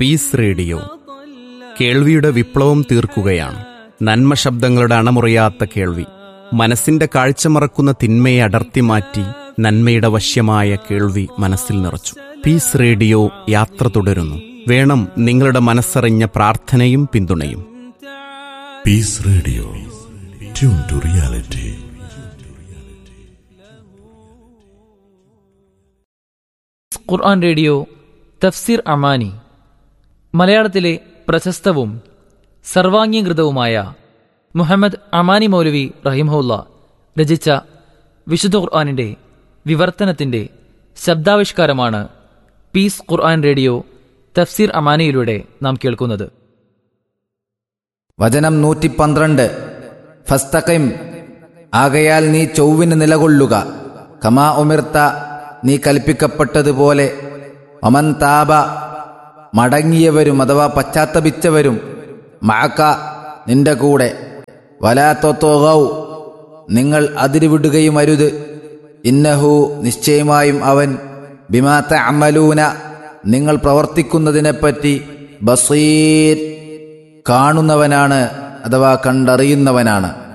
piece radio കേൾവിയുടെ വിപ്ലവം തീർക്കുകയാണ് നന്മ ശബ്ദങ്ങളുടെ അണമുറിയാത്ത കേൾവി മനസ്സിന്റെ കാഴ്ച മറക്കുന്ന തിന്മയെ അടർത്തി മാറ്റി നന്മയുടെ വശ്യമായ കേൾവി മനസ്സിൽ നിറച്ചു പീസ് റേഡിയോ യാത്ര തുടരുന്നു വേണം നിങ്ങളുടെ മനസ്സറിഞ്ഞ പ്രാർത്ഥനയും പിന്തുണയും peace radio tune to reality Quran radio Tafsir Amani മലയാളത്തിലെ പ്രശസ്തവും സർവാംഗീകൃതവുമായ മുഹമ്മദ് അമാനി മൗലവി റഹിമഹുല്ല രചിച്ച വിശുദ്ധ ഖുർആാനിന്റെ വിവർത്തനത്തിന്റെ ശബ്ദാവിഷ്കാരമാണ് പീസ് ഖുർആൻ റേഡിയോ തഫ്സീർ അമാനിയിലൂടെ നാം കേൾക്കുന്നത് വചനം നൂറ്റി പന്ത്രണ്ട് ഫസ്തഖിം ആകയാൽ നീ ചൊവ്വിന് നിലകൊള്ളുക കമാ ഉമിർത്ത നീ കൽപ്പിക്കപ്പെട്ടതുപോലെ ഒമൻ താപ മടങ്ങിയവരും അഥവാ പശ്ചാത്തപിച്ചവരും മാക്ക നിന്റെ കൂടെ വലാത്തൊത്തോകൗ നിങ്ങൾ അതിരുവിടുകയും അരുത് ഇന്നഹു നിശ്ചയമായും അവൻ ബിമാത്ത അമലൂന നിങ്ങൾ പ്രവർത്തിക്കുന്നതിനെപ്പറ്റി ബസീർ കാണുന്നവനാണ് അഥവാ കണ്ടറിയുന്നവനാണ്